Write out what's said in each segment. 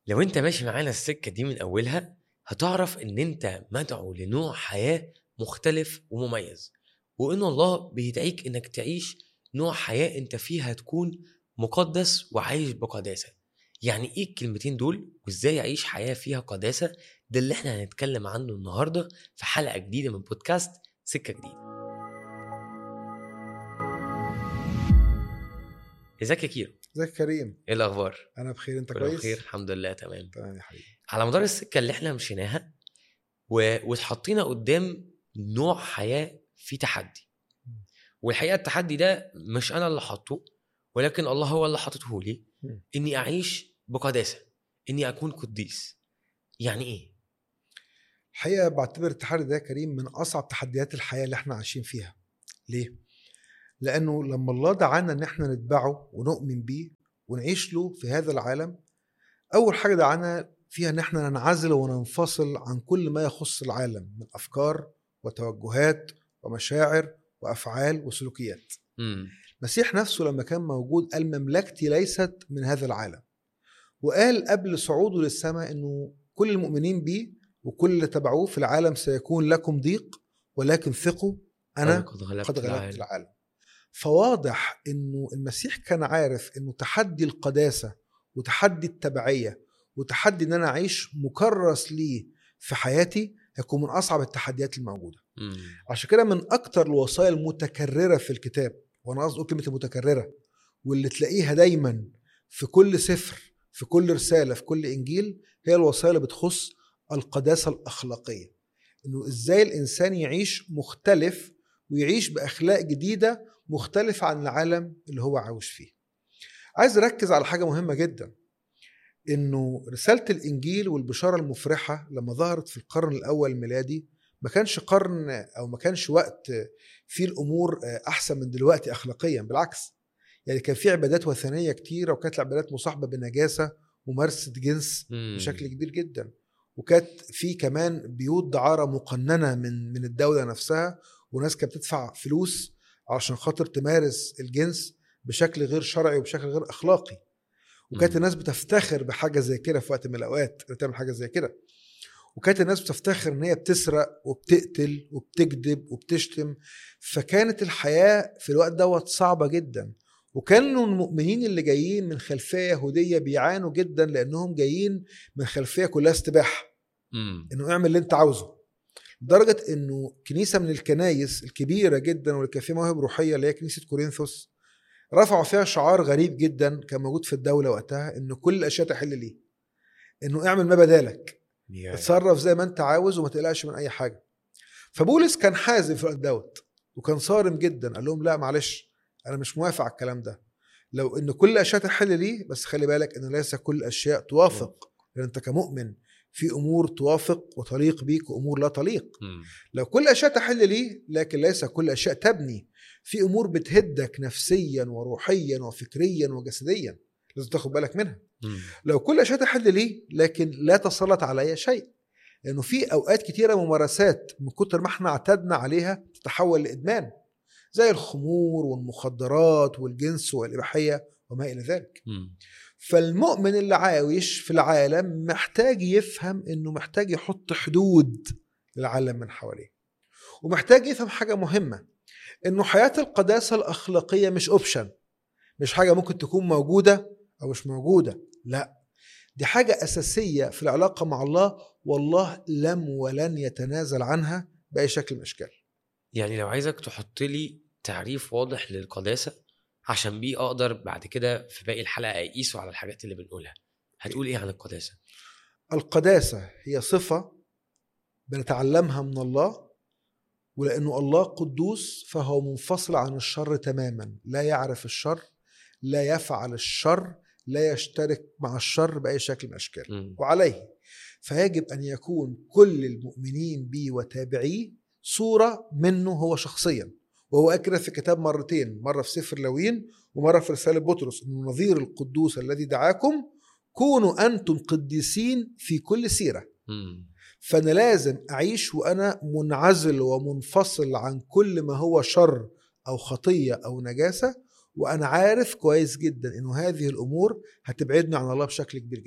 لو انت ماشي معانا السكه دي من اولها هتعرف ان انت مدعو لنوع حياه مختلف ومميز وان الله بيدعيك انك تعيش نوع حياه انت فيها تكون مقدس وعايش بقداسه يعني ايه الكلمتين دول وازاي اعيش حياه فيها قداسه ده اللي احنا هنتكلم عنه النهارده في حلقه جديده من بودكاست سكه جديده ازيك يا كيرو ازيك يا كريم ايه الاخبار انا بخير انت كله كويس بخير الحمد لله تمام تمام يا حبيبي على مدار السكه اللي احنا مشيناها و... واتحطينا قدام نوع حياه في تحدي والحقيقه التحدي ده مش انا اللي حاطه ولكن الله هو اللي حاطته لي مم. اني اعيش بقداسه اني اكون قديس يعني ايه الحقيقه بعتبر التحدي ده يا كريم من اصعب تحديات الحياه اللي احنا عايشين فيها ليه لانه لما الله دعانا ان احنا نتبعه ونؤمن بيه ونعيش له في هذا العالم اول حاجه دعانا فيها ان احنا ننعزل وننفصل عن كل ما يخص العالم من افكار وتوجهات ومشاعر وافعال وسلوكيات امم المسيح نفسه لما كان موجود قال مملكتي ليست من هذا العالم وقال قبل صعوده للسماء انه كل المؤمنين بيه وكل اللي تبعوه في العالم سيكون لكم ضيق ولكن ثقوا انا قد غلبت, قد غلبت العالم. العالم فواضح انه المسيح كان عارف انه تحدي القداسه وتحدي التبعيه وتحدي ان انا اعيش مكرس ليه في حياتي هيكون من اصعب التحديات الموجوده مم. عشان كده من اكتر الوصايا المتكرره في الكتاب وانا قصدي أقول كلمه المتكرره واللي تلاقيها دايما في كل سفر في كل رساله في كل انجيل هي الوصايا اللي بتخص القداسه الاخلاقيه انه ازاي الانسان يعيش مختلف ويعيش باخلاق جديده مختلفه عن العالم اللي هو عاوش فيه عايز اركز على حاجه مهمه جدا انه رساله الانجيل والبشاره المفرحه لما ظهرت في القرن الاول الميلادي ما كانش قرن او ما كانش وقت فيه الامور احسن من دلوقتي اخلاقيا بالعكس يعني كان في عبادات وثنيه كتيره وكانت العبادات مصاحبه بنجاسه ممارسه جنس مم. بشكل كبير جدا وكانت في كمان بيوت دعاره مقننه من من الدوله نفسها وناس كانت بتدفع فلوس عشان خاطر تمارس الجنس بشكل غير شرعي وبشكل غير اخلاقي وكانت مم. الناس بتفتخر بحاجه زي كده في وقت من الاوقات انها تعمل حاجه زي كده وكانت الناس بتفتخر ان هي بتسرق وبتقتل وبتكذب وبتشتم فكانت الحياه في الوقت دوت صعبه جدا وكانوا المؤمنين اللي جايين من خلفيه يهوديه بيعانوا جدا لانهم جايين من خلفيه كلها استباحه مم. انه اعمل اللي انت عاوزه لدرجه انه كنيسه من الكنايس الكبيره جدا واللي كان فيها مواهب روحيه اللي هي كنيسه كورنثوس رفعوا فيها شعار غريب جدا كان موجود في الدوله وقتها ان كل الاشياء تحل ليه انه اعمل ما بدالك يا- اتصرف زي ما انت عاوز وما تقلقش من اي حاجه فبولس كان حازم في الوقت دوت وكان صارم جدا قال لهم لا معلش انا مش موافق على الكلام ده لو ان كل الاشياء تحل ليه بس خلي بالك ان ليس كل الاشياء توافق لان انت كمؤمن في امور توافق وتليق بيك وامور لا تليق مم. لو كل الاشياء تحل ليه لكن ليس كل الاشياء تبني في امور بتهدك نفسيا وروحيا وفكريا وجسديا لازم تاخد بالك منها مم. لو كل الاشياء تحل ليه لكن لا تسلط علي شيء لانه في اوقات كتيره ممارسات من كتر ما احنا اعتدنا عليها تتحول لادمان زي الخمور والمخدرات والجنس والاباحيه وما الى ذلك مم. فالمؤمن اللي عايش في العالم محتاج يفهم انه محتاج يحط حدود للعالم من حواليه ومحتاج يفهم حاجه مهمه انه حياه القداسه الاخلاقيه مش اوبشن مش حاجه ممكن تكون موجوده او مش موجوده لا دي حاجه اساسيه في العلاقه مع الله والله لم ولن يتنازل عنها باي شكل من الاشكال يعني لو عايزك تحط لي تعريف واضح للقداسه عشان بيه اقدر بعد كده في باقي الحلقه اقيسه على الحاجات اللي بنقولها هتقول ايه عن القداسه القداسه هي صفه بنتعلمها من الله ولانه الله قدوس فهو منفصل عن الشر تماما لا يعرف الشر لا يفعل الشر لا يشترك مع الشر باي شكل من الاشكال مم. وعليه فيجب ان يكون كل المؤمنين به وتابعيه صوره منه هو شخصيا وهو اكد في الكتاب مرتين مره في سفر لوين ومره في رساله بطرس انه نظير القدوس الذي دعاكم كونوا انتم قديسين في كل سيره مم. فانا لازم اعيش وانا منعزل ومنفصل عن كل ما هو شر او خطيه او نجاسه وانا عارف كويس جدا انه هذه الامور هتبعدني عن الله بشكل كبير جدا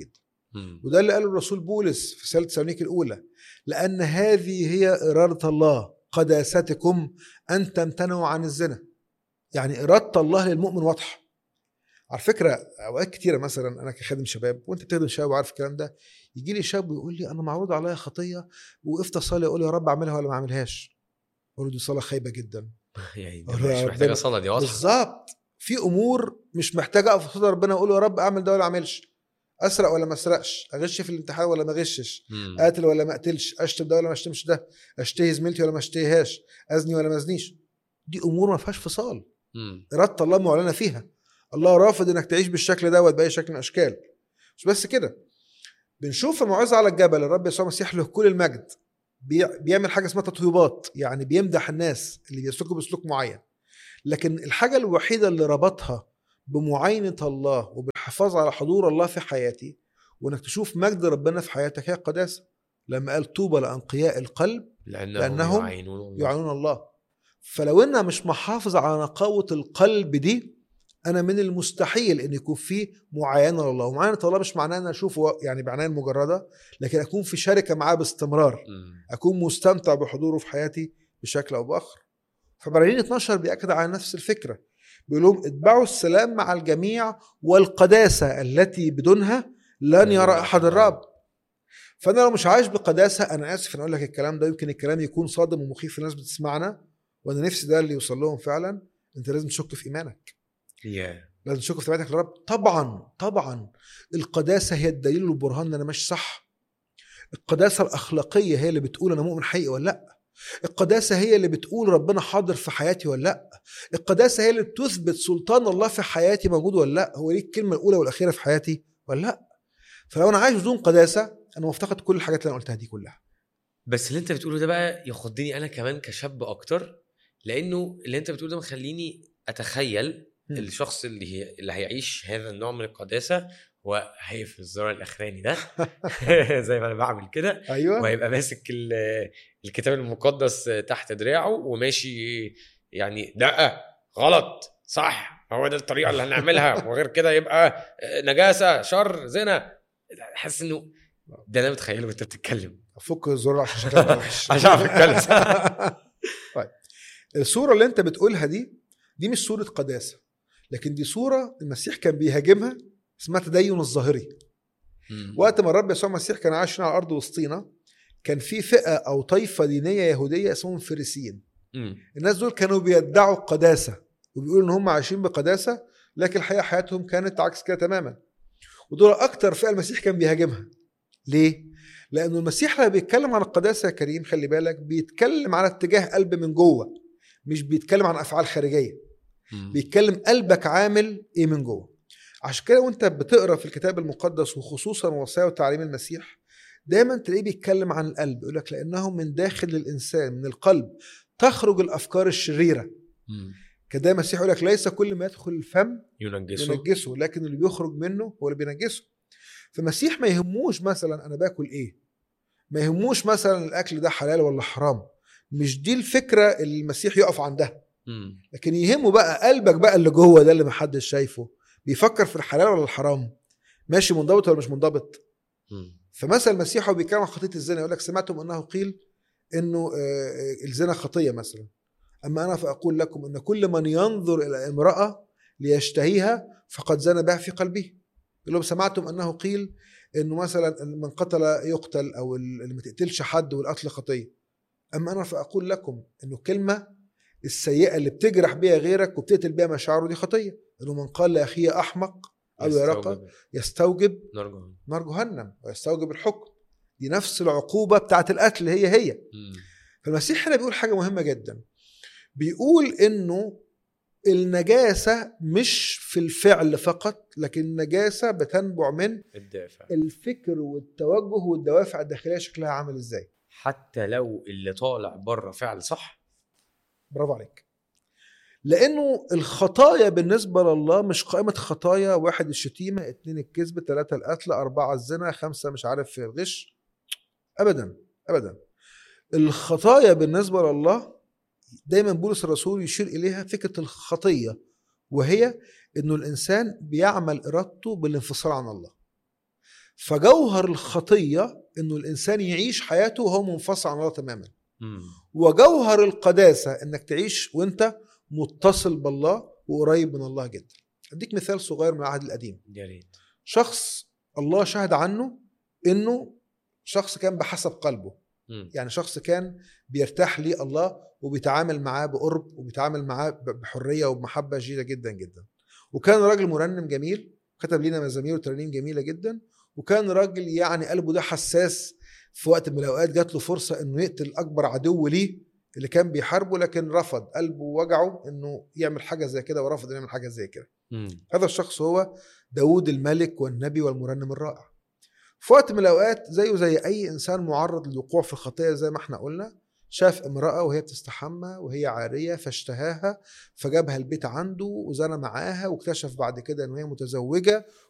مم. وده اللي قاله الرسول بولس في رساله تسالونيك الاولى لان هذه هي اراده الله قداستكم ان تمتنعوا عن الزنا يعني اراده الله للمؤمن واضحه على فكره اوقات كتيره مثلا انا كخادم شباب وانت بتخدم شباب وعارف الكلام ده يجي لي شاب ويقول لي انا معروض عليا خطيه وقفت اصلي اقول يا رب اعملها ولا ما اعملهاش اقول له دي صلاه خيبه جدا يعني ده أوه، مش يا محتاجه ربنا. صلاه دي واضحه بالظبط في امور مش محتاجه اقف قصاد ربنا اقول له يا رب اعمل ده ولا ما اعملش اسرق ولا ما اسرقش اغش في الامتحان ولا ما اغشش مم. اقتل ولا ما اقتلش اشتم ده ولا ما اشتمش ده اشتهي زميلتي ولا ما اشتهيهاش ازني ولا ما ازنيش دي امور ما فيهاش فصال مم. اراده الله معلنه فيها الله رافض انك تعيش بالشكل دوت باي شكل من الاشكال مش بس كده بنشوف في الموعظه على الجبل الرب يسوع المسيح له كل المجد بي- بيعمل حاجه اسمها تطويبات يعني بيمدح الناس اللي بيسلكوا بسلوك معين لكن الحاجه الوحيده اللي ربطها بمعاينه الله وبالحفاظ على حضور الله في حياتي وانك تشوف مجد ربنا في حياتك هي القداسه لما قال طوبى لانقياء القلب لانهم, لأنهم يعينون الله. يعانون الله فلو انا مش محافظ على نقاوه القلب دي انا من المستحيل ان يكون في معاينه لله ومعاينه الله مش معناه ان اشوفه يعني بعنايه مجرده لكن اكون في شركه معاه باستمرار مم. اكون مستمتع بحضوره في حياتي بشكل او باخر فبرلين 12 بيأكد على نفس الفكره بيقول لهم اتبعوا السلام مع الجميع والقداسه التي بدونها لن يرى احد الرب فانا لو مش عايش بقداسه انا اسف ان اقول لك الكلام ده يمكن الكلام يكون صادم ومخيف للناس بتسمعنا وانا نفسي ده اللي يوصل لهم فعلا انت لازم تشك في ايمانك يا لازم تشك في تبعتك للرب طبعا طبعا القداسه هي الدليل والبرهان ان انا ماشي صح القداسه الاخلاقيه هي اللي بتقول انا مؤمن حقيقي ولا لا القداسه هي اللي بتقول ربنا حاضر في حياتي ولا لا القداسه هي اللي بتثبت سلطان الله في حياتي موجود ولا لا هو ليه الكلمه الاولى والاخيره في حياتي ولا لا فلو انا عايش بدون قداسه انا مفتقد كل الحاجات اللي انا قلتها دي كلها بس اللي انت بتقوله ده بقى يخضني انا كمان كشاب اكتر لانه اللي انت بتقوله ده مخليني اتخيل مم. الشخص اللي هي اللي هيعيش هذا النوع من القداسه هو هيقفل الزرار الاخراني ده زي ما انا بعمل كده ايوه وهيبقى ماسك ال- الكتاب المقدس تحت دراعه وماشي يعني لا غلط صح هو ده الطريقه اللي هنعملها وغير كده يبقى نجاسه شر زنا حاسس انه ده انا متخيله وانت بتتكلم فك الزرار عشان شكلك وحش عشان أعرف أتكلم. طيب الصوره اللي انت بتقولها دي دي مش صوره قداسه لكن دي صوره المسيح كان بيهاجمها اسمها تدين الظاهري وقت ما الرب يسوع المسيح كان عايش هنا على الارض وسطينا كان في فئه او طائفه دينيه يهوديه اسمهم الفريسيين مم. الناس دول كانوا بيدعوا القداسه وبيقولوا ان هم عايشين بقداسه لكن الحقيقه حياتهم كانت عكس كده تماما ودول اكتر فئه المسيح كان بيهاجمها ليه لانه المسيح لما بيتكلم عن القداسه يا كريم خلي بالك بيتكلم عن اتجاه قلب من جوه مش بيتكلم عن افعال خارجيه مم. بيتكلم قلبك عامل ايه من جوه عشان كده وانت بتقرا في الكتاب المقدس وخصوصا وصايا وتعليم المسيح دايما تلاقيه بيتكلم عن القلب يقول لك لانه من داخل الانسان من القلب تخرج الافكار الشريره مم. كده المسيح يقول لك ليس كل ما يدخل الفم ينجسه ينجسه لكن اللي بيخرج منه هو اللي بينجسه فالمسيح ما يهموش مثلا انا باكل ايه ما يهموش مثلا الاكل ده حلال ولا حرام مش دي الفكره اللي المسيح يقف عندها مم. لكن يهمه بقى قلبك بقى اللي جوه ده اللي محدش شايفه بيفكر في الحلال ولا الحرام ماشي منضبط ولا مش منضبط مم. فمثلا المسيح هو بيتكلم عن خطيه الزنا يقول لك سمعتم انه قيل انه آه، الزنا خطيه مثلا اما انا فاقول لكم ان كل من ينظر الى امراه ليشتهيها فقد زنى بها في قلبه يقول لهم سمعتم انه قيل انه مثلا من قتل يقتل او اللي ما تقتلش حد والقتل خطيه اما انا فاقول لكم انه الكلمه السيئه اللي بتجرح بيها غيرك وبتقتل بيها مشاعره دي خطيه انه من قال لاخيه احمق او يرقى يستوجب يستوجب نرجو نار جهنم ويستوجب الحكم دي نفس العقوبة بتاعت القتل هي هي مم. فالمسيح هنا بيقول حاجة مهمة جدا بيقول انه النجاسة مش في الفعل فقط لكن النجاسة بتنبع من الدافع الفكر والتوجه والدوافع الداخلية شكلها عامل ازاي حتى لو اللي طالع بره فعل صح برافو عليك لانه الخطايا بالنسبة لله مش قائمة خطايا واحد الشتيمة اتنين الكذب تلاتة القتل أربعة الزنا خمسة مش عارف الغش أبدا أبدا الخطايا بالنسبة لله دايما بولس الرسول يشير إليها فكرة الخطية وهي إنه الإنسان بيعمل إرادته بالانفصال عن الله فجوهر الخطيه انه الانسان يعيش حياته وهو منفصل عن الله تماما مم. وجوهر القداسه انك تعيش وانت متصل بالله وقريب من الله جدا اديك مثال صغير من العهد القديم يا ريت شخص الله شهد عنه انه شخص كان بحسب قلبه مم. يعني شخص كان بيرتاح ليه الله وبيتعامل معاه بقرب وبيتعامل معاه ب- بحريه وبمحبه شديده جدا جدا وكان راجل مرنم جميل كتب لنا مزامير وترانيم جميله جدا وكان راجل يعني قلبه ده حساس في وقت من الاوقات جات له فرصه انه يقتل اكبر عدو ليه اللي كان بيحاربه لكن رفض قلبه وجعه انه يعمل حاجه زي كده ورفض انه يعمل حاجه زي كده مم. هذا الشخص هو داود الملك والنبي والمرنم الرائع في وقت من الأوقات زيه زي أي إنسان معرض للوقوع في الخطية زي ما احنا قلنا شاف امرأة وهي بتستحمى وهي عارية فاشتهاها فجابها البيت عنده وزنى معاها واكتشف بعد كده ان هي متزوجة